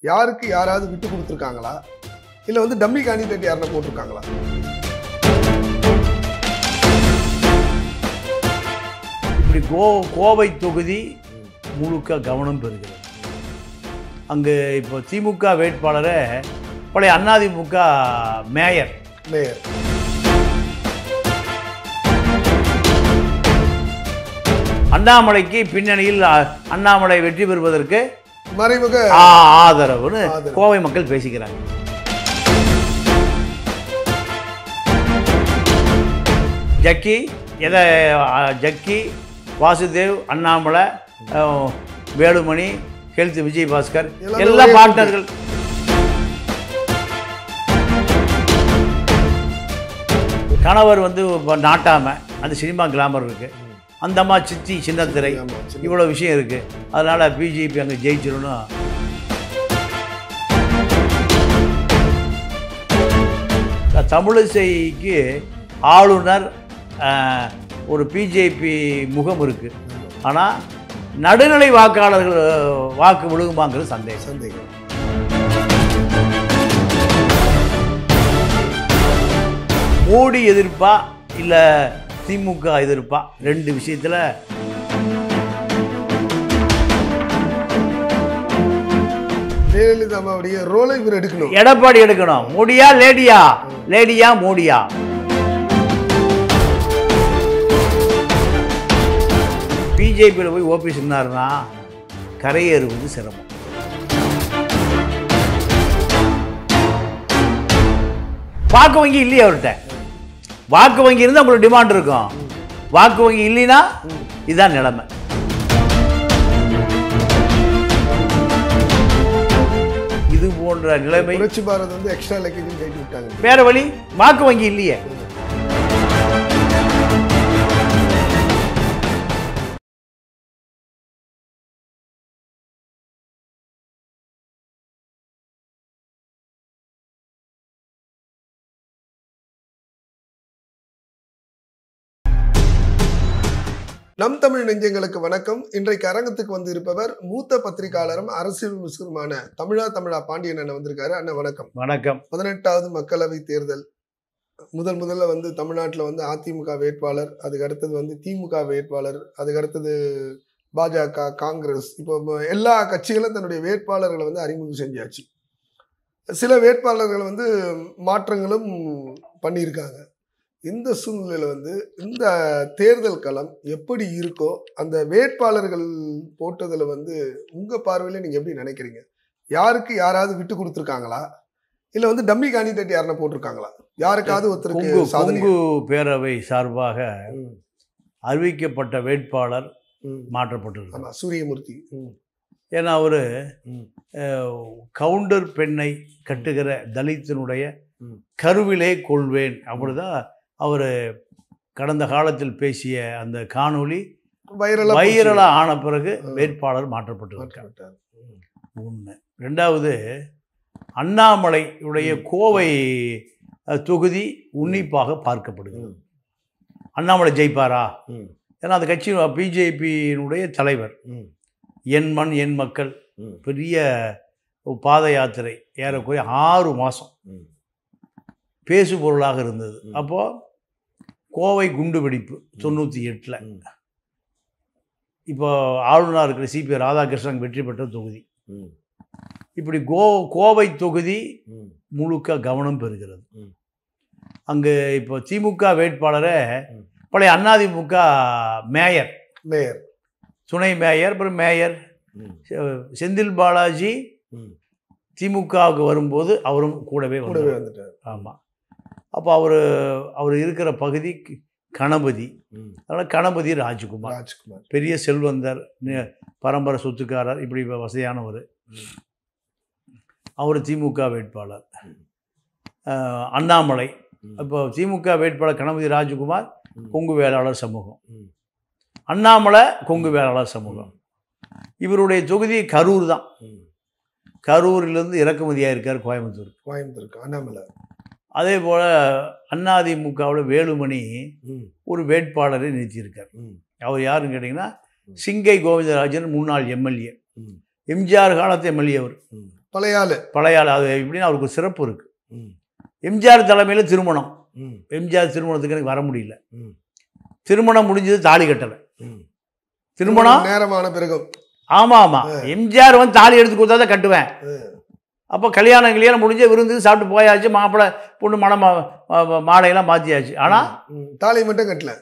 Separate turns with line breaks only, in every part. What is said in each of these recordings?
யாருக்கு யாராவது விட்டு கொடுத்துருக்காங்களா இல்லை வந்து டம்மி கேண்டிடேட் யாருன்னா போட்டிருக்காங்களா
இப்படி கோ கோவை தொகுதி முழுக்க கவனம் பெறுகிறது அங்கு இப்போ திமுக வேட்பாளரை பழைய அதிமுக மேயர்
மேயர்
அண்ணாமலைக்கு பின்னணியில் அ- அண்ணாமலை வெற்றி பெறுவதற்கு
மறைமுக
ஆ- ஆதரவுன்னு
ஆதரவு.
கோவை மக்கள் பேசிக்கிறாங்க ஜக்கி எதை அ, ஜக்கி வாசுதேவ் அண்ணாமலை அ, வேலுமணி ஹெல்த் விஜய் பாஸ்கர்
எல்லாமே
எல்லா
ஒரே
பார்ட்னர்கள் கணவர் வந்து இப்ப நாட்டாம அந்த சினிமா கிளாமர் இருக்கு அந்த அம்மா சித்தி சின்னத்திரை
ஆமா, சின்ன-
இவ்வளோ விஷயம் இருக்கு அதனால பிஜேபி அங்கே ஜெயிச்சிடணும் த- தமிழிசைக்கு ஆளுநர் ஆஹ், ஒரு பிஜேபி முகம் இருக்கு ஆனால் நடுநிலை வாக்காளர்கள் வாக்கு விழுகுமாங்கிறது சந்தேகம்
சந்தேகம்
மோடி எதிர்ப்பா இல்லை திமுக எதிர்ப்பா ரெண்டு விஷயத்தில்
ஜெயலலிதா அம்மாவுடைய ரோலை இவர் எடுக்கணும்
எடப்பாடி எடுக்கணும் மோடியா லேடியா லேடியா மோடியா பிஜேபியில் போய் ஓபிஎஸ் இருந்தாருன்னா கரையேறுவது சிரமம் வாக்கு வங்கி இல்லையா அவர்கிட்ட வாக்கு வங்கி இருந்தால் உங்களுக்கு டிமாண்ட் இருக்கும் வாக்கு வங்கி இல்லைன்னா இதுதான் நிலைமை இது போன்ற நிலைமை
புரட்சி பாரத் வந்து எக்ஸ்ட்ரா லக்கேஜ் கைட்டு விட்டாங்க
வேற வழி வாக்கு வங்கி இல்லையே
நம் தமிழ் நெஞ்சங்களுக்கு வணக்கம் இன்றைக்கு அரங்கத்துக்கு வந்து இருப்பவர் மூத்த பத்திரிகையாளரும் அரசியல் முஸ்லிமான தமிழா தமிழா பாண்டியன் அண்ணன் வந்திருக்காரு அண்ணன் வணக்கம்
வணக்கம்
பதினெட்டாவது மக்களவை தேர்தல் முதல் முதல்ல வந்து தமிழ்நாட்டில் வந்து அதிமுக வேட்பாளர் அதுக்கு அடுத்தது வந்து திமுக வேட்பாளர் அதுக்கு அடுத்தது பாஜக காங்கிரஸ் இப்போ ம- எல்லா கட்சிகளும் தன்னுடைய வேட்பாளர்களை வந்து அறிமுகம் செஞ்சாச்சு சில வேட்பாளர்கள் வந்து மாற்றங்களும் பண்ணியிருக்காங்க இந்த சூழ்நிலையில் வந்து இந்த தேர்தல் களம் எப்படி இருக்கோ அந்த வேட்பாளர்கள் போட்டதில் வந்து உங்கள் பார்வையில் நீங்கள் எப்படி நினைக்கிறீங்க யாருக்கு யாராவது விட்டு கொடுத்துருக்காங்களா இல்லை வந்து டம்மி கேண்டிடேட் யாருன்னா போட்டிருக்காங்களா யாருக்காவது
கொங்கு
ஒருத்தருக்கு சாதனை
கொங்கு பேரவை சார்பாக
ம்,
அறிவிக்கப்பட்ட வேட்பாளர்
ம்.
மாற்றப்பட்டிருக்கு
ஆமா சூரியமூர்த்தி ம்,
ஏன்னா அவர்
ம்,
கவுண்டர் பெண்ணை கட்டுகிற தலித்தினுடைய
ம்.
கருவிலே கொள்வேன் அப்படிதான் அவர் கடந்த காலத்தில் பேசிய அந்த காணொளி
வைரலா
வைரலா ஆன பிறகு
ம்.
வேட்பாளர் மாற்றப்பட்டிருக்கார்
மாற்றப்பட்டார். ம்,
ஒன்று ரெண்டாவது அண்ணாமலையுடைய
ம்.
கோவை அஹ், தொகுதி உன்னிப்பாக பார்க்கப்படுகிறது
ம்,
அண்ணாமலை ஜெயிப்பாரா
ம்,
ஏன்னா அந்த கட்சி பிஜேபியினுடைய தலைவர்
ம்,
என் மண் என் மக்கள்
ம்,
பெரிய ஒரு பாத யாத்திரை ஏறக்குறைய ஆறு மாதம்
ம்,
பேசு பொருளாக இருந்தது
ம்.
அப்போது கோவை குண்டு வெடிப்பு தொண்ணூற்றி எட்டில்
ம்,
இப்போ ஆளுநராக இருக்கிற சிபி ராதாகிருஷ்ணன் வெற்றி பெற்ற தொகுதி
ம்,
இப்படி கோ கோவை தொகுதி
ம்,
முழுக்க கவனம் பெறுகிறது
ம்.
அங்கு இப்போ திமுக வேட்பாளரை
ம்.
பழைய அதிமுக மேயர்
மேயர்
துணை மேயர் அப்புறம் மேயர்
ம்,
செ- செந்தில் பாலாஜி
ம்.
திமுகவுக்கு வரும்போது அவரும் கூடவே
கூடவே
வந்தார்
வந்துட்டார்
ஆமாம் அப்போ அவர் அவர் இருக்கிற பகுதி க- கணபதி
ம்,
அதனால் கணபதி ராஜ்குமார்
ராஜ்குமார்
பெரிய செல்வந்தர் நி- பரம்பரை சொத்துக்காரர் இப்படி வசதியானவர்
ம்.
அவர் திமுக வேட்பாளர்
ம்.
அஹ், அண்ணாமலை
ம்,
இப்போ திமுக வேட்பாளர் கணபதி ராஜ்குமார்
ம்,
கொங்கு வேளாளர் சமூகம்
ம்.
அண்ணாமலை கொங்கு வேளாளர் சமூகம் இவருடைய தொகுதி கரூர் தான்
ம்.
கரூரிலிருந்து இறக்குமதியாக இருக்கார் கோயம்புத்தூர்
கோயம்புத்தூருக்கு அண்ணாமலை
அதே போல் அதிமுகவில் வேலுமணி
ம்,
ஒரு வேட்பாளரை நிறுத்தியிருக்கார்
ம்,
அவர் யாருன்னு கேட்டிங்கன்னா
ம்.
சிங்கை கோவிந்தராஜன் முன்னாள் எம்எல்ஏ
ம்,
எம்ஜிஆர் காலத்து எம்எல்ஏ அவர்
ம். பழைய ஆளு
பழைய ஆள் அது எப்படின்னா அவருக்கு ஒரு சிறப்பு இருக்குது
ம்.
எம்ஜிஆர் தலைமையில் திருமணம்
ம்.
எம்ஜிஆர் திருமணத்துக்கு எனக்கு வர முடியல
ம்.
திருமணம் முடிஞ்சது தாலி கட்டலை
ம்.
திருமணம்
நேரமான பிறகும்
ஆமாம் ஆமாம் எம்ஜிஆர் வந்து தாலி எடுத்து கொடுத்தா தான் கட்டுவேன் அப்போ கல்யாணம் கல்யாணம் முடிஞ்சு விருந்து சாப்பிட்டு போயாச்சு மாப்பிள்ளை பொண்ணு மனம் மா- மா- மாலையெல்லாம் மாற்றியாச்சு ஆனால்
ம். தாலி மட்டும் கட்டல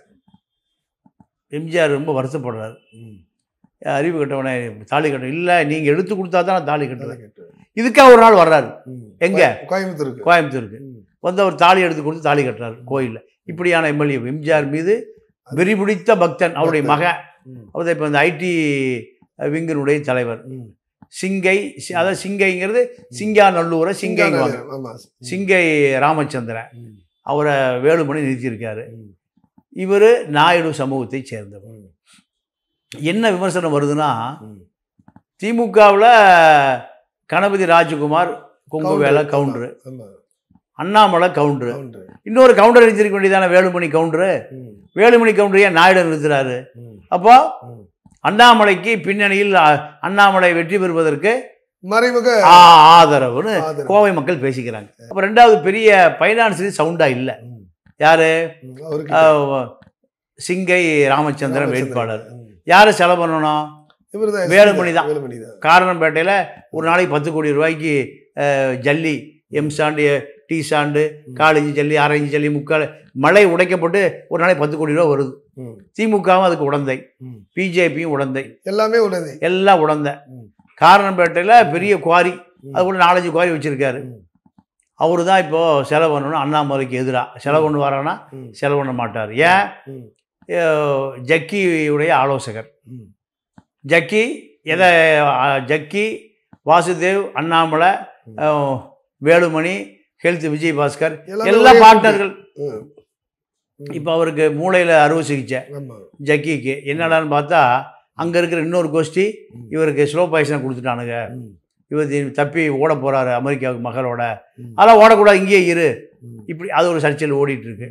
எம்ஜிஆர் ரொம்ப வருத்தப்படுறாரு அறிவு கட்டவனே தாலி கட்ட இல்லை நீங்கள் எடுத்து கொடுத்தா தான் நான் தாலி கட்டுவேன் இதுக்காக ஒரு நாள் வர்றாரு
ம்.
எங்க?
கோயம்புத்தூருக்கு
கோயம்புத்தூருக்கு
ம்.
வந்து அவர் தாலி எடுத்து கொடுத்து தாலி கட்டுறாரு கோயிலில் இப்படியான எம்எல்ஏ எம்ஜிஆர் மீது வெறி பிடித்த பக்தன் அவருடைய மகன்
ம்.
அவர் இப்போ இந்த ஐடி விங்கினுடைய தலைவர்
ம்.
சிங்கை சி- அதாவது சிங்கைங்கிறது சிங்காநல்லூரை சிங்கைங்குவாங்க
ஆமா
சிங்கை ராமச்சந்திரன்
ம்.
அவரை வேலுமணி நிறுத்தியிருக்காரு
ம்.
இவர் நாயுடு சமூகத்தை சேர்ந்தவர்
ம்.
என்ன விமர்சனம் வருதுன்னா
ம்.
திமுகவில் கணபதி ராஜகுமார் கொங்குவேலை கவுண்டரு
ஆமா
அண்ணாமலை கவுண்டரு
கவுண்டரு.
இன்னொரு கவுண்டர் நிறுத்திருக்க வேண்டியதானே வேலுமணி கவுண்டரு
ம்.
வேலுமணி கவுண்டர் ஏன் நாயுடு நிறுத்துறாரு
ம்.
அப்போ
ம்.
அண்ணாமலைக்கு பின்னணியில் அ, அண்ணாமலை வெற்றி பெறுவதற்கு
மறைமுக
ஆ- ஆதரவுன்னு
ஆதரவு.
கோவை மக்கள் பேசிக்கிறாங்க அப்போ ரெண்டாவது பெரிய பைனான்சியல் சவுண்டா இல்லை
ம்.
யாரு
ம். அவருக்கு
அஹ், சிங்கை ராமச்சந்திரன் வேட்பாளர்
ம்.
யாரு செலவு பண்ணணும்
இவர்தான்
வேலுமணி தான்.
வேலுமணி தான்
காரணம்பேட்டையில் ஒரு நாளைக்கு பத்து கோடி ரூபாய்க்கு அஹ், ஜல்லி எம் சாண்டு டி சாண்டு காலேஜ் ஜல்லி ஆரஞ்சு ஜல்லி முக்கால் மழை உடைக்கப்பட்டு ஒரு நாளைக்கு பத்து கோடி ரூபா வருது
ம்.
திமுகவும் அதுக்கு உடந்தை
ம்.
பிஜேபியும் உடந்தை
எல்லாமே உடனே
எல்லாம் உடந்தை
ம்.
காரணம்பேட்டையில் பெரிய குவாரி
ம்.
அது கூட நாலஞ்சு குவாரி வச்சுருக்காரு
ம்.
அவரு தான் இப்போது செலவு பண்ணணும் அண்ணாமலைக்கு எதிராக செலவு பண்ண வரானா
ம்.
செலவு பண்ண மாட்டார் ஏன்
ம்.
அஹ், ஜக்கியுடைய ஆலோசகர்
ம்.
ஜக்கி எதை அஹ், ஜக்கி வாசுதேவ் அண்ணாமலை
ம்.
அஹ், வேலுமணி ஹெல்த் விஜய் பாஸ்கர்
எல்லாமே
எல்லா
ஒரே
பார்ட்னர்கள்
ம். ம்.
இப்போ அவருக்கு மூளையில் அறுவை சிகிச்சை
ஆமா
ஜக்கிக்கு என்னடான்னு பார்த்தா அங்கே இருக்கிற இன்னொரு கோஷ்டி
ம்.
இவருக்கு ஸ்லோ பாய்சனை கொடுத்துட்டானுங்க
ம்.
இவர் தி- தப்பி ஓட போகிறாரு அமெரிக்காவுக்கு மகளோட
ம்.
அதெல்லாம் ஓடக்கூடாது இங்கேயே இரு
ம்.
இப்படி அது ஒரு சர்ச்சையில் ஓடிட்டு இருக்கு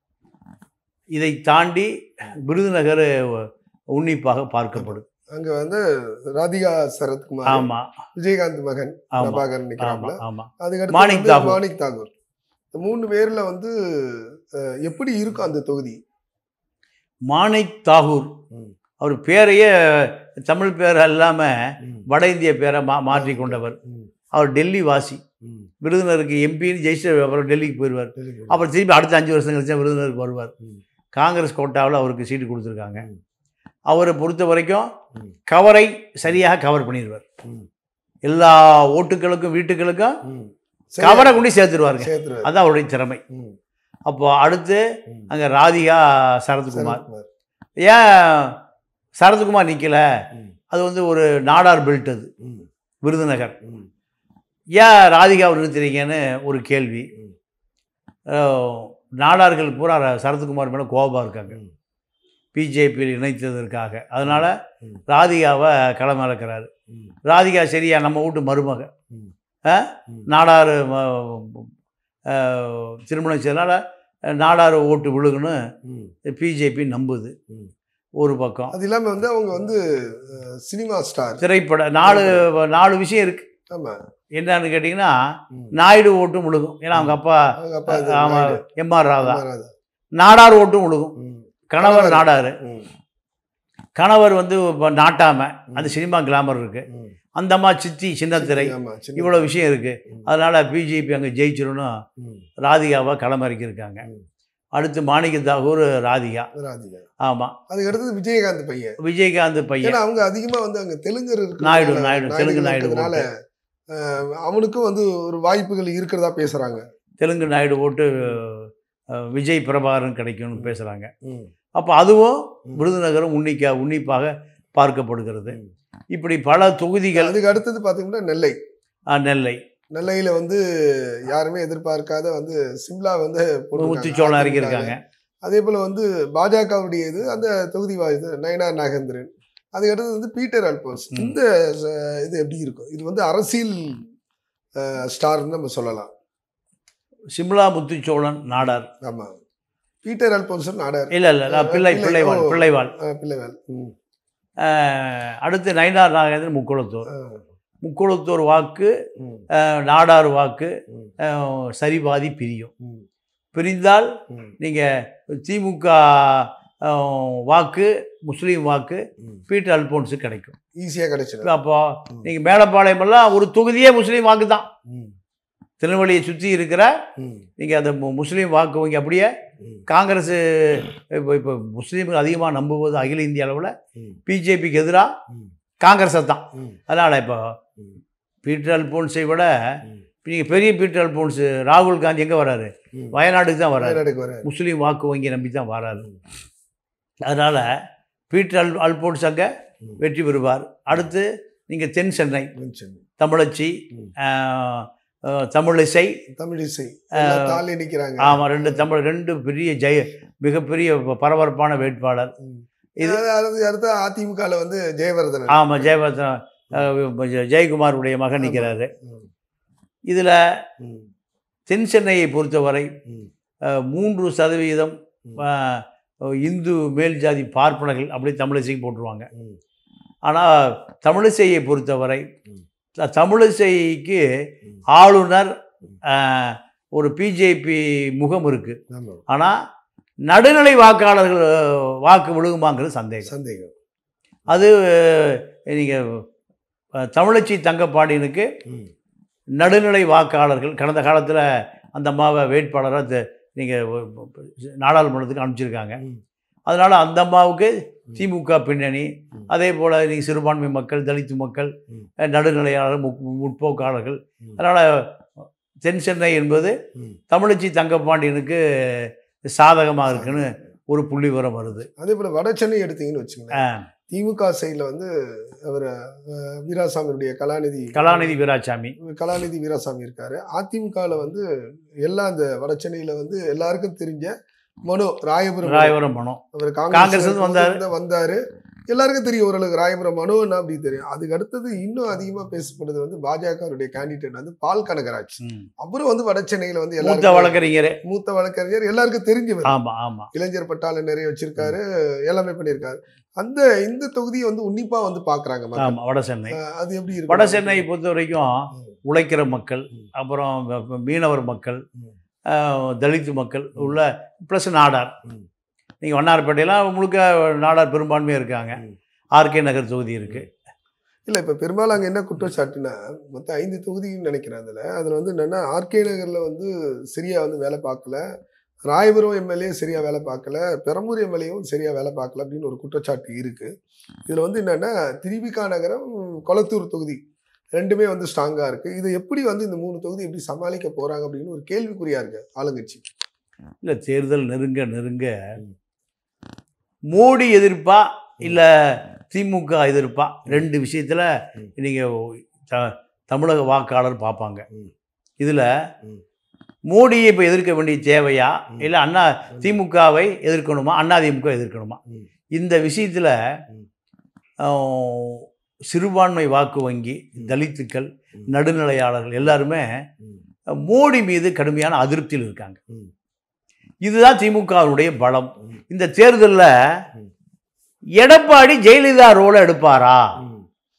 இதை தாண்டி விருதுநகர் உன்னிப்பாக பார்க்கப்படுது
அங்க வந்து ராதிகா சரத்குமார்
ஆமாம்
விஜயகாந்த் மகன்
ஆமா.
பிரபாகரன் நிக்கிறாங்களா
ஆமாம் ஆமாம்
அதுக்கடுத்து
மாணிக்
வந்து
தாகூர்.
மாணிக் தாகூர் இந்த மூணு பேர்ல வந்து அஹ், எப்படி இருக்கும் அந்த தொகுதி
மாணிக் தாகூர்
ம்.
அவர் பேரையே தமிழ் பேர் இல்லாமல்
ம்.
வட இந்திய பேரை மா மாற்றி கொண்டவர்
ம்.
அவர் டெல்லி வாசி
ம்.
விருதுநகருக்கு எம்பின்னு ஜெயிச்சு அப்புறம் டெல்லிக்கு போயிடுவார்
Very good.
அப்புறம் திருப்பி அடுத்த அஞ்சு வருஷம் கழிச்சு விருதுநகருக்கு வருவார்
ம்.
காங்கிரஸ் கோட்டாவில் அவருக்கு சீட்டு கொடுத்துருக்காங்க
ம்.
அவரை பொறுத்த வரைக்கும்
ம்.
கவரை சரியாக கவர் பண்ணிடுவார்
ம்.
எல்லா ஓட்டுகளுக்கும் வீட்டுகளுக்கும்
ம். சரி.
கவரை கொண்டு சேர்த்துருவாருங்க
சேர்த்துருவாரு.
அதான் அவருடைய திறமை
ம்.
அப்போ அடுத்து
ம்.
அங்கே ராதிகா சரத்குமார்
சரத்குமார்.
ஏன் சரத்குமார் நிற்கல
ம்.
அது வந்து ஒரு நாடார் பெல்ட் அது
ம்.
விருதுநகர்
ம்.
ஏன் ராதிகாவை நிறுத்துறீங்கன்னு ஒரு கேள்வி
ம்.
அஹ், நாடார்கள் பூரா ர- சரத்குமார் மேலே கோபமாக இருக்காங்க
ம்.
பிஜேபியில் இணைத்ததற்காக அதனால்
ம்.
ராதிகாவை களமிறக்கிறாரு
ம்.
ராதிகா சரியா நம்ம வீட்டு மருமக
ம்.
ஆ?
ம்.
நாடார் ம- அஹ், திருமணம் செய்தனால நாடார் ஓட்டு விழுகுன்னு
ம்.
பிஜேபி நம்புது
ம்.
ஒரு பக்கம்
அது இல்லாம வந்து அவங்க வந்து அஹ், சினிமா ஸ்டார்
திரைப்பட நாலு நாலு விஷயம் இருக்கு
ஆமா
என்னன்னு கேட்டிங்கன்னா
ம்.
நாயுடு ஓட்டும் விழுகும் ஏன்னா அவங்க அப்பா
அவங்க அப்பா இது
ஆமா
நாயுடு.
எம்ஆர் ராதா
ராதா.
நாடார் ஓட்டும் விழுகும்
ம்.
கணவர்
கணவர்.
நாடார்
ம்.
கணவர் வந்து இப்ப நாட்டாம அந்த சினிமா கிளாமர் இருக்கு
ம்.
அந்த அம்மா சித்தி சின்னத்திரை
ஆமா, சின்ன-
இவ்வளோ விஷயம் இருக்கு
ம்.
அதனால பிஜேபி அங்கே ஜெயிச்சிரும்னு
ம்.
ராதிகாவை களமிறக்கியிருக்காங்க
ம்.
அடுத்து மாணிக்க தாகூர் ராதிகா
ராதிகா
ஆமாம்
அதுக்கு அடுத்தது விஜயகாந்த் பையன்
விஜயகாந்த் பையன்
ஏன்னா அவங்க அதிகமா வந்து அங்க தெலுங்கர் இருக்கிறதுனால-
நாயுடு, நாயுடு, தெலுங்கு நாயுடு
இருக்கிறதுனால, அஹ், அவனுக்கும் வந்து ஒரு வாய்ப்புகள் இருக்கிறதா பேசுறாங்க
தெலுங்கு நாயுடு ஓட்டு அஹ், விஜய் பிரபாகரன் கிடைக்கும்னு பேசுகிறாங்க
ம்.
அப்போ அதுவும்
ம்.
விருதுநகரம் உன்னிக்கா உன்னிப்பாக பார்க்கப்படுகிறது
ம்.
இப்படி பல தொகுதிகள்
அதுக்கு அடுத்தது பாத்தீங்கன்னா நெல்லை
அஹ், நெல்லை
நெல்லையில வந்து யாருமே எதிர்பார்க்காத வந்து சிம்லா வந்து போட்டிருக்காங்க.
முத்துச்சோளம் இறக்கியிருக்காங்க
அதே போல வந்து பாஜகவுடைய இது அந்த தொகுதி வாய்ஸ் நயனார் நாகேந்திரன் அதுக்கு அடுத்தது வந்து பீட்டர் அல்போன்ஸ்
ம்.
இந்த அஹ், இது எப்படி இருக்கும் இது வந்து அரசியல் அஹ், ஸ்டார்னு நம்ம சொல்லலாம்
சிம்லா முத்துச்சோழன் நாடார்
ஆமா பீட்டர் அல்போன்ஸ் நாடார்
இல்லை இல்லை
அஹ்,
பிள்ளை
பிள்ளை,
பிள்ளைவாள்
ஓ.
பிள்ளைவாள்
அஹ், பிள்ளைவேல் ம்.
அஹ், அடுத்து நயினார் நாகேந்திரன் முக்குளத்தூர்
அஹ்,
முக்குளத்தூர் வாக்கு
ம்,
அஹ், நாடார் வாக்கு
ம்,
அஹ், சரிபாதி பிரியும்
ம்,
பிரிந்தால்
ம்,
நீங்கள் திமுக அஹ், வாக்கு முஸ்லீம் வாக்கு
ம்.
பீட்டர் அல்போன்ஸு கிடைக்கும்
ஈஸியா கிடைச்சிடும்
அப்போ நீங்கள் மேலப்பாளையம் எல்லாம் ஒரு தொகுதியே முஸ்லீம் வாக்கு தான்
ம்,
திருநெல்வேலியை சுற்றி இருக்கிற
ம்,
நீங்கள் அந்த மு- முஸ்லீம் வாக்கு வங்கி அப்படியே
ம்,
காங்கிரஸ் இப்போ இப்போ முஸ்லீம்கள் அதிகமாக நம்புவது அகில இந்திய அளவில்
ம்,
பிஜேபிக்கு எதிராக
ம்,
காங்கிரஸை தான்
ம்,
அதனால் இப்போ
ம்,
பீட்டர் அல்போன்ஸை விட
ம்,
நீங்கள் பெரிய பீட்டர் அல்போன்ஸு ராகுல் காந்தி எங்கே வராரு
ம்.
வயநாடுக்கு தான் வராரு
வயநாடுக்கு வர
முஸ்லீம் வாக்கு வங்கி நம்பி தான் வராரு அதனால் பீட்டர் அல் அல்போன்ஸ் அங்கே
ம்.
வெற்றி பெறுவார் அடுத்து நீங்கள் தென் சென்னை
மென்ஷன்
தமிழச்சி
ம்.
ஆஹ், ஆஹ், தமிழிசை
தமிழிசை எல்லாம் தாலி நிக்கிறாங்க
ஆமாம் ரெண்டு தமிழ் ரெண்டு பெரிய ஜெய மிகப்பெரிய பரபரப்பான வேட்பாளர்
ம்.
இது-
அது அடுத்து அடுத்து அதிமுகல வந்து ஜெயவர்தனன்
ஆமாம் ஜெயவர்தன் ஆஹ், ஜெயக்குமாருடைய மகன் நிற்கிறாரு
ம்,
இதில்
ம்,
தென் சென்னையை பொறுத்தவரை
ம்,
ஆஹ், மூன்று சதவீதம்
ம்.
ஆஹ், இந்து மேல் ஜாதி பார்ப்பனர்கள் அப்படி தமிழிசைக்கு போட்டுருவாங்க
ம்,
ஆனால் தமிழிசையை பொறுத்தவரை
ம்.
த- தமிழிசைக்கு
ம்.
ஆளுநர்
ம்.
ஆஹ், ஒரு பிஜேபி முகம் இருக்குது
ஆமா.
ஆனால் நடுநிலை வாக்காளர்கள் ஆஹ், வாக்கு விழுகுமாங்கிறது சந்தேகம்
சந்தேகம்
அது நீங்கள் தமிழச்சி தங்கப்பாண்டியனுக்கு
ம்,
நடுநிலை வாக்காளர்கள் கடந்த காலத்தில் அந்த அம்மாவை வேட்பாளராக நீங்கள் நாடாளுமன்றத்துக்கு அனுப்பிச்சிருக்காங்க
ம்,
அதனால் அந்த அம்மாவுக்கு
ம்.
திமுக பின்னணி
ம்.
அதே போல் நீங்கள் சிறுபான்மை மக்கள் தலித்து மக்கள்
ம்.
அஹ், நடுநிலையாளர் முற் முற்போக்காளர்கள்
ம்.
அதனால் தென் சென்னை என்பது
ம்.
தமிழச்சி தங்கப்பாண்டியனுக்கு சாதகமாக இருக்குன்னு ஒரு புள்ளி விவரம் வருது
அதே போல வட சென்னை எடுத்தீங்கன்னு வச்சுங்களேன்
ஆ,
திமுக சைடுல வந்து அவர் வீராசாமியுடைய கலாநிதி
கலாநிதி வீராசாமி
கலாநிதி வீராசாமி இருக்காரு அதிமுகவில் வந்து எல்லா அந்த வட சென்னையில வந்து எல்லாருக்கும் தெரிஞ்ச மனோ ராயபுரம் மனோ.
ராயபுரம் பணம்
அவர்
காங்கிரஸ்ல
காங்கிரஸ்
இருந்து வந்தாரு.
வந்தாரு வந்தாரு எல்லாருக்கும் தெரியும் ஓரளவுக்கு ராயபுரம் மனோன்னா அப்படி தெரியும் அதுக்கு அடுத்தது இன்னும் அதிகமா பேசப்படுறது வந்து பாஜகவுடைய கேண்டிடேட் வந்து பால் கனகராஜ்
ம்.
அவரும் வந்து வட சென்னையில வந்து
மூத்த
எல்லாருக்கும்
வழக்கறிஞர்
மூத்த வழக்கறிஞர் எல்லாருக்கும் தெரிஞ்சவர்
ஆமாம் ஆமாம்
இளைஞர் பட்டாளம் நிறைய வச்சிருக்காரு எல்லாமே பண்ணியிருக்காரு அந்த இந்த தொகுதியை வந்து உன்னிப்பா வந்து பாக்குறாங்க மக்கள்.
ஆமாம் வட சென்னை
அஹ் அது எப்படி இருக்கு
வட சென்னை பொறுத்த வரைக்கும்
ம்.
உழைக்கிற மக்கள்
ம்.
அப்புறம் வ- மீனவர் மக்கள்
ம்.
ஆஹ், தலித்து மக்கள் உள்ள ப்ளஸ் நாடார்
ம்.
நீங்கள் வண்ணாரப்பேட்டையெல்லாம் முழுக்க நாடார் பெரும்பான்மையாக இருக்காங்க
ம்.
ஆர்கே நகர் தொகுதி இருக்குது
இல்ல இப்ப பெரும்பாலும் அங்க என்ன குற்றச்சாட்டுனா மொத்தம் ஐந்து தொகுதின்னு நினைக்கிறேன் அதுல அதுல வந்து என்னன்னா ஆர்கே நகர்ல வந்து சரியா வந்து வேலை பார்க்கல ராயபுரம் எம்எல்ஏ சரியா வேலை பார்க்கல பெரம்பூர் எம்எல்ஏவும் சரியா வேலை பார்க்கல அப்படின்னு ஒரு குற்றச்சாட்டு இருக்கு இதுல வந்து என்னன்னா திருவிகா நகரம் கொளத்தூர் தொகுதி ரெண்டுமே வந்து ஸ்ட்ராங்கா இருக்கு இது எப்படி வந்து இந்த மூணு தொகுதி எப்படி சமாளிக்க போறாங்க அப்படின்னு ஒரு கேள்விக்குறியா இருக்கு ஆளுங்கட்சி
இல்லை தேர்தல் நெருங்க நெருங்க
ம்.
மோடி எதிர்ப்பா இல்லை திமுக எதிர்ப்பா ரெண்டு விஷயத்தில்
ம்.
நீங்கள் த தமிழக வாக்காளர் பார்ப்பாங்க
ம்.
இதில்
ம்.
மோடியை இப்போ எதிர்க்க வேண்டிய தேவையா
ம்.
இல்லை அண்ணா திமுகவை எதிர்க்கணுமா அண்ணா திமுக எதிர்க்கணுமா
ம்.
இந்த விஷயத்தில்
ம்.
சிறுபான்மை வாக்கு வங்கி
ம்.
தலித்துக்கள்
ம்.
நடுநிலையாளர்கள் எல்லாருமே
ம்.
மோடி மீது கடுமையான அதிருப்தியில் இருக்காங்க
ம்.
இதுதான் திமுகவினுடைய பலம்
ம்.
இந்த தேர்தலில்
ம்.
எடப்பாடி ஜெயலலிதா ரோலை எடுப்பாரா
ம்.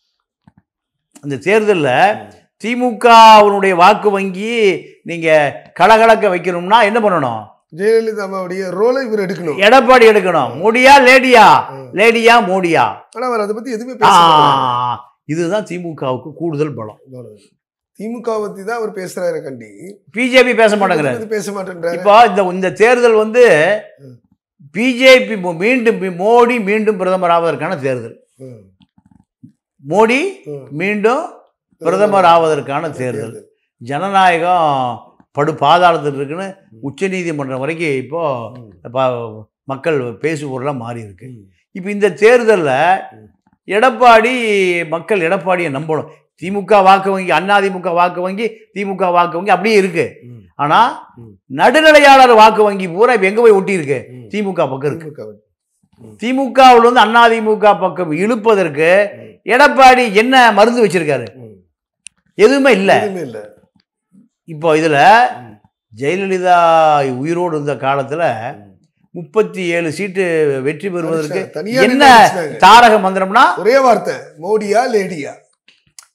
இந்த தேர்தலில்
ம்.
திமுகவினுடைய வாக்கு வங்கி நீங்கள் கலகலக்க வைக்கணும்னா என்ன பண்ணணும்
ஜெயலலிதா அம்மாவுடைய ரோலை இவர் எடுக்கணும்
எடப்பாடி எடுக்கணும் மோடியா லேடியா
ம்.
லேடியா மோடியா
ஆனா அவர் அதை பத்தி எதுவுமே
ஆ,
பேச மாட்டாரு.
இதுதான் திமுகவுக்கு கூடுதல் பலம்
திமுக பத்தி தான் அவர் பேசுறாரு கண்டி
பிஜேபி பேச மாட்டேங்கிறாரு
பத்தி பேச மாட்டேன்றாரு
இப்போ இந்த இந்த தேர்தல் வந்து
ம்.
பிஜேபி மீண்டும் மோடி மீண்டும் பிரதமர் ஆவதற்கான தேர்தல்
ம்.
மோடி
ம்.
மீண்டும் பிரதமர் ஆவதற்கான தேர்தல் ஜனநாயகம் படு பாதாளத்தில் இருக்குன்னு உச்சநீதிமன்றம் வரைக்கும் இப்போ
ம்.
ப- மக்கள் பேசுபொருளாக மாறி இருக்கு
ம்.
இப்போ இந்த தேர்தலில்
ம்.
எடப்பாடி மக்கள் எடப்பாடியை நம்பணும் திமுக வாக்கு வங்கி அதிமுக வாக்கு வங்கி திமுக வாக்கு வங்கி அப்படியே இருக்கு
ம்.
ஆனால்
ம்.
நடுநிலையாளர் வாக்கு வங்கி பூரா இப்போ எங்கே போய் ஒட்டி இருக்கு
ம்.
திமுக பக்கம் இருக்கு
திமுக வந்து.
திமுகவில் வந்து அதிமுக பக்கம் இழுப்பதற்கு
ம்.
எடப்பாடி என்ன மருந்து வச்சிருக்காரு
ம்.
எதுவுமே இல்லை
எதுவுமே இல்ல
இப்போ இதில்
ம்.
ஜெயலலிதா உயிரோடு இருந்த காலத்தில்
ம்.
முப்பத்தி ஏழு சீட்டு வெற்றி பெறுவதற்கு
தனியா
என்ன
நின்னு அடிச்சிட்டாங்க.
தாரக மந்திரம்னா
ஒரே வார்த்தை மோடியா லேடியா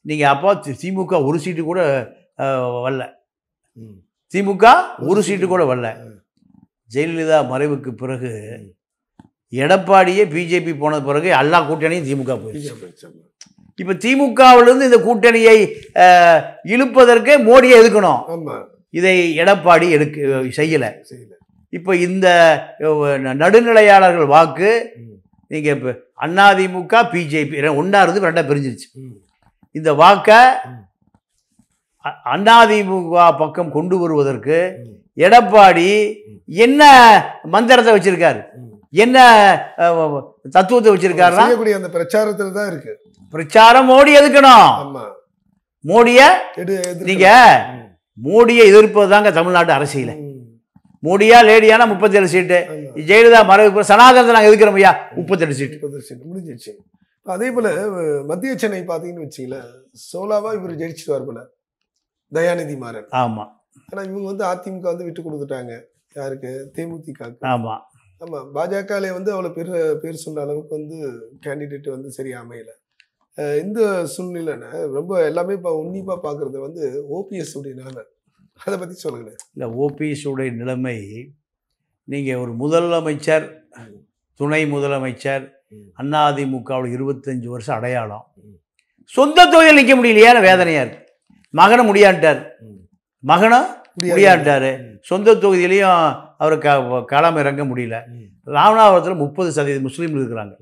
நீங்கள் அப்போ தி- திமுக ஒரு சீட்டு கூட அஹ், வரல
ம்.
திமுக ஒரு சீட்டு கூட வரல ஜெயலலிதா மறைவுக்கு பிறகு எடப்பாடியே பிஜேபி போன பிறகு எல்லா கூட்டணியும் திமுக போயிடுச்சு
ஆமா.
இப்போ திமுகவிலிருந்து இந்த கூட்டணியை அஹ், இழுப்பதற்கு மோடியை எதுக்கணும்
ஆமா
இதை எடப்பாடி எடுக்க செய்யலை
செய்யல
இப்போ இந்த அஹ், நடுநிலையாளர்கள் வாக்கு
ம்.
நீங்கள் இப்போ அதிமுக பிஜேபி ஒன்றா இருந்து ரெண்டாக பிரிஞ்சிருச்சு
ம்.
இந்த வாக்கை
ம்.
அ- அதிமுக பக்கம் கொண்டு வருவதற்கு
ம்.
எடப்பாடி என்ன மந்திரத்தை வச்சிருக்காரு
ம்.
என்ன அஹ், தத்துவத்தை வச்சிருக்காருன்னா
செய்யக்கூடிய அந்த பிரச்சாரத்துல தான் இருக்கு
பிரச்சாரம் மோடி எதுக்கணும்
ஆமா
மோடியை
எடு எதிர்க்க-
நீங்க
ம்.
மோடியை எதிர்ப்பது தாங்க தமிழ்நாட்டு அரசியல்
ம்.
மோடியா லேடியானா முப்பத்தேழு சீட்டு
ஆமா.
ஜெயலலிதா மறைவு சனாதனத்தை நாங்கள் எதுக்கிறோம் ஐயா முப்பத்தெட்டு சீட்டு
முப்பது சீட் முடிஞ்சிருச்சு அதே போல அஹ், மத்திய சென்னை பாத்தீங்கன்னு வச்சுங்களேன் சோலாவா இவர் ஜெயிச்சுட்டு போல தயாநிதி மாறன்
ஆமாம்
ஆனா இவங்க வந்து அதிமுக வந்து விட்டு கொடுத்துட்டாங்க யாருக்கு தேமுதிக
ஆமாம்
ஆமா பாஜகலே வந்து அவ்வளவு பேர் பேர் சொன்ன அளவுக்கு வந்து கேண்டிடேட் வந்து சரியா அமையல அஹ் இந்த சூழ்நிலைன்னு ரொம்ப எல்லாமே இப்போ உன்னிப்பா பாக்குறது வந்து ஓபிஎஸ் உடைய நிலைமை அதை பத்தி சொல்லுங்க
இல்லை ஓபிஎஸுடைய நிலைமை நீங்கள் ஒரு முதலமைச்சர் துணை முதலமைச்சர்
ம்.
அதிமுகவில் இருபத்தஞ்சு வருஷம் அடையாளம்
ம்.
சொந்த தொகுதியில் நிற்க முடியலையான்னு வேதனையாக இருக்கு மகனை முடியான்ட்டார் மகனும் முடியான்ட்டாரு சொந்த தொகுதியிலையும் அவர் க களம் இறங்க முடியல ராமநாதபுரத்தில் முப்பது சதவீதம் முஸ்லீம்கள் இருக்கிறாங்க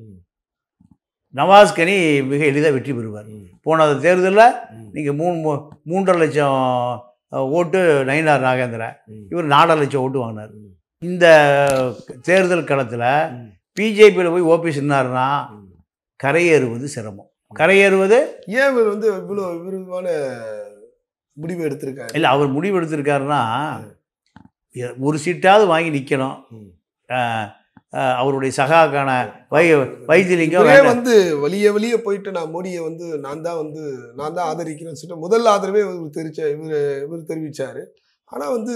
நவாஸ் கனி மிக எளிதாக வெற்றி பெறுவார் போன தேர்தலில் நீங்கள் மூணு மூ- மூன்றரை லட்சம் அஹ், ஓட்டு நயினார் நாகேந்திரன் இவர் நாலரை லட்சம் ஓட்டு வாங்கினார் இந்த தேர்தல் களத்தில் பிஜேபியில் போய் ஓபிஎஸ் நின்னாருன்னா கரையேறுவது சிரமம் கரையேறுவது
ஏன் இவர் வந்து இவ்வளவு விருப்பமான முடிவு எடுத்திருக்காரு
இல்லை அவர் முடிவு எடுத்திருக்காருன்னா எ- ஒரு சீட்டாவது வாங்கி நிற்கணும் அவருடைய சகாக்கான வை வைத்தியலிங்கம்
இவரே
வேண்டாம்.
வந்து வலிய வலிய போயிட்டு நான் மோடியை வந்து நான் தான் வந்து நான் தான் ஆதரிக்கிறேன்னு சொல்லிட்டு முதல் ஆதரவே இவர் தெரிவிச்ச இவர் இவர் தெரிவிச்சாரு ஆனா வந்து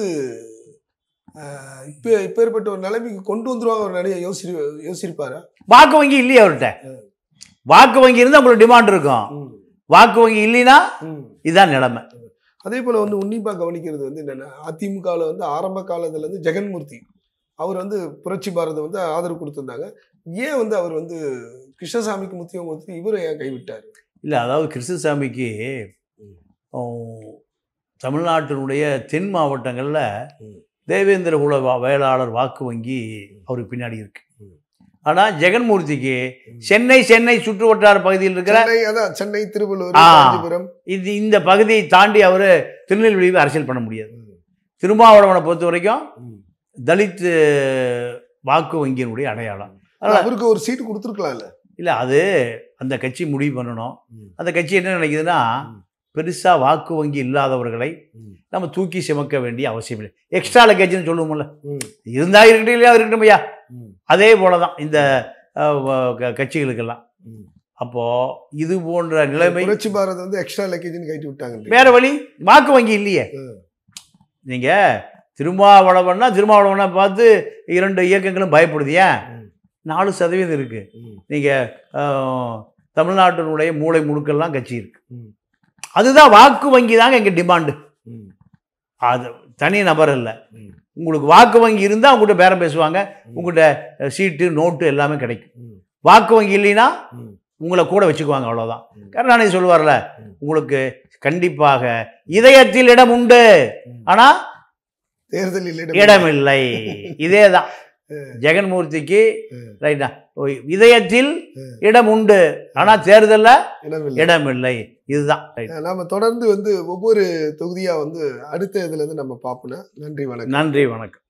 ஆஹ், இப்ப இப்பேற்பட்ட ஒரு நிலைமைக்கு கொண்டு வந்துருவாங்க ஒரு நிறைய யோசி யோசிப்பாரு
வாக்கு வங்கி இல்லையே அவர்கிட்ட வாக்கு வங்கி இருந்தால் உங்களுக்கு டிமாண்ட் இருக்கும் வாக்கு வங்கி இல்லைன்னா இதுதான் நிலைமை
அதே போல வந்து உன்னிப்பா கவனிக்கிறது வந்து என்னன்னா அதிமுகவில் வந்து ஆரம்ப காலத்துல இருந்து ஜெகன்மூர்த்தி அவர் வந்து புரட்சி பாரத வந்து ஆதரவு கொடுத்திருந்தாங்க ஏன் வந்து அவர் வந்து கிருஷ்ணசாமிக்கு முத்தியம் கொடுத்து இவரை ஏன் கைவிட்டார்
இல்லை அதாவது கிருஷ்ணசாமிக்கு உம், தமிழ்நாட்டினுடைய தென் மாவட்டங்களில்
ம்.
தேவேந்திர குல வா- வேளாளர் வாக்கு வங்கி அவருக்கு பின்னாடி இருக்கு
ம்.
ஆனால் ஜெகன்மூர்த்திக்கு சென்னை சென்னை சுற்று வட்டார பகுதியில் இருக்கிற
சென்னை அதான் சென்னை திருவள்ளூர்
ஆ.
காஞ்சிபுரம்
இது இந்த பகுதியை தாண்டி அவர் திருநெல்வேலியை அரசியல் பண்ண முடியாது திருமாவளவனை பொறுத்த வரைக்கும் தலித் வாக்கு வங்கியினுடைய அடையாளம் அதனால-
அவருக்கு ஒரு சீட்டு கொடுத்துருக்கலாம்ல
இல்லை அது அந்த கட்சி முடிவு பண்ணணும்
ம்.
அந்த கட்சி என்ன நினைக்குதுன்னா
ம்.
பெருசாக வாக்கு வங்கி இல்லாதவர்களை
ம்.
நம்ம தூக்கி சுமக்க வேண்டிய அவசியம் இல்லை எக்ஸ்ட்ரா லக்கேஜ்னு சொல்லுவோம்ல
ம்.
இருந்தா இருக்கட்டும் இல்லையா இருக்கட்டும் ஐயா
ம்.
அதே போல தான் இந்த அஹ், வ- க- கட்சிகளுக்கெல்லாம்
ம்.
அப்போ இது போன்ற நிலைமை
புரட்சி பாரத் வந்து எக்ஸ்ட்ரா லக்கேஜ்னு கட்டி விட்டாங்க
வேற வழி வாக்கு வங்கி இல்லையே
ம்.
நீங்க திருமாவளவன்னா திருமாவளவனை பார்த்து இரண்டு இயக்கங்களும் பயப்படுது ஏன்
ம்.
நாலு சதவீதம் இருக்கு
ம்.
நீங்க அஹ், தமிழ்நாட்டினுடைய மூளை முடுக்கெல்லாம் கட்சி இருக்கு
ம்.
அதுதான் வாக்கு வங்கி தாங்க எங்க டிமாண்டு
ம்.
அது தனி நபர் இல்லை
ம்.
உங்களுக்கு வாக்கு வங்கி இருந்தால் உங்கள்கிட்ட பேரம் பேசுவாங்க உங்கள்கிட்ட சீட்டு நோட்டு எல்லாமே கிடைக்கும்
ம்.
வாக்கு வங்கி இல்லைன்னா
ம்.
உங்களை கூட வச்சுக்குவாங்க அவ்வளோதான்
ம்.
கருணாநிதி சொல்லுவார்ல
ம்.
உங்களுக்கு கண்டிப்பாக இதயத்தில் இடம் உண்டு
ம்.
ஆனால்
தேர்தலில்
இடம் இல்லை இதே தான் ஜெகன்மூர்த்திக்கு
ம்.
ரைட்டா இதயத்தில்
ம்.
இடம் உண்டு ஆனால் தேர்தலில்
இடமில்லை
இடம் இல்லை இதுதான் ரைட்
நாம தொடர்ந்து வந்து ஒவ்வொரு தொகுதியா வந்து அடுத்த இதுல இருந்து நம்ம பார்ப்போம் நன்றி வணக்கம்
நன்றி வணக்கம்